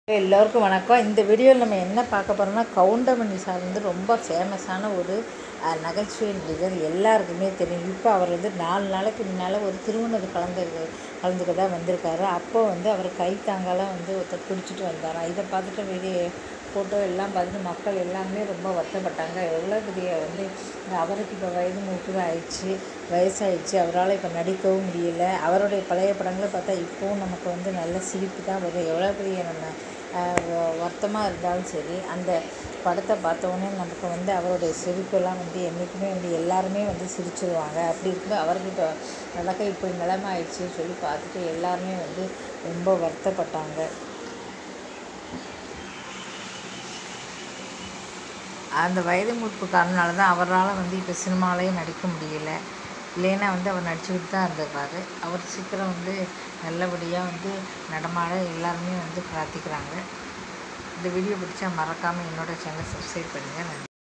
எல்லோருக்கும் வணக்கம் இந்த வீடியோவில் நம்ம என்ன பார்க்க போகிறோம்னா கவுண்டமணி சார் வந்து ரொம்ப ஃபேமஸான ஒரு அஹ், நகைச்சுவை நடிகர் எல்லாருக்குமே தெரியும் இப்போ அவர் வந்து நாலு நாளைக்கு முன்னால் ஒரு திருமணத்து கலந்து கலந்துக்க தான் வந்திருக்காரு அப்போ வந்து அவர் கை தாங்காலாம் வந்து ஒருத்தர் பிடிச்சிட்டு வந்தாராம் இதை பார்த்துட்டு வீடியோ ஃபோட்டோ எல்லாம் பார்த்துட்டு மக்கள் எல்லாமே ரொம்ப வருத்தப்பட்டாங்க எவ்வளோ பெரிய வந்து அவருக்கு இப்போ வயது மூப்பு ஆயிடுச்சு வயசாயிடுச்சு அவரால் இப்போ நடிக்கவும் முடியல அவருடைய பழைய படங்களை பார்த்தா இப்போவும் நமக்கு வந்து நல்ல சிரிப்பு தான் வரும் எவ்வளோ பெரிய நம்ம வருத்தமாக இருந்தாலும் சரி அந்த படத்தை பார்த்த உடனே நமக்கு வந்து அவருடைய சிரிப்பெல்லாம் வந்து என்றைக்குமே வந்து எல்லாருமே வந்து சிரிச்சிருவாங்க அப்படி இருக்கும்போது அவருக்கு இப்போ நடக்க இப்படி நிலைமை ஆயிடுச்சுன்னு சொல்லி பார்த்துட்டு எல்லாருமே வந்து ரொம்ப வருத்தப்பட்டாங்க அந்த வயது மூப்பு காரணனால தான் அவரால் வந்து இப்போ சினிமாலேயே நடிக்க முடியல இல்லைன்னா வந்து அவர் நடிச்சுக்கிட்டு தான் இருந்திருப்பாரு அவர் சீக்கிரம் வந்து நல்லபடியாக வந்து நடமாட எல்லாருமே வந்து பிரார்த்திக்கிறாங்க இந்த வீடியோ பிடிச்சா மறக்காமல் என்னோட சேனல் சப்ஸ்கிரைப் பண்ணுங்கள் நன்றி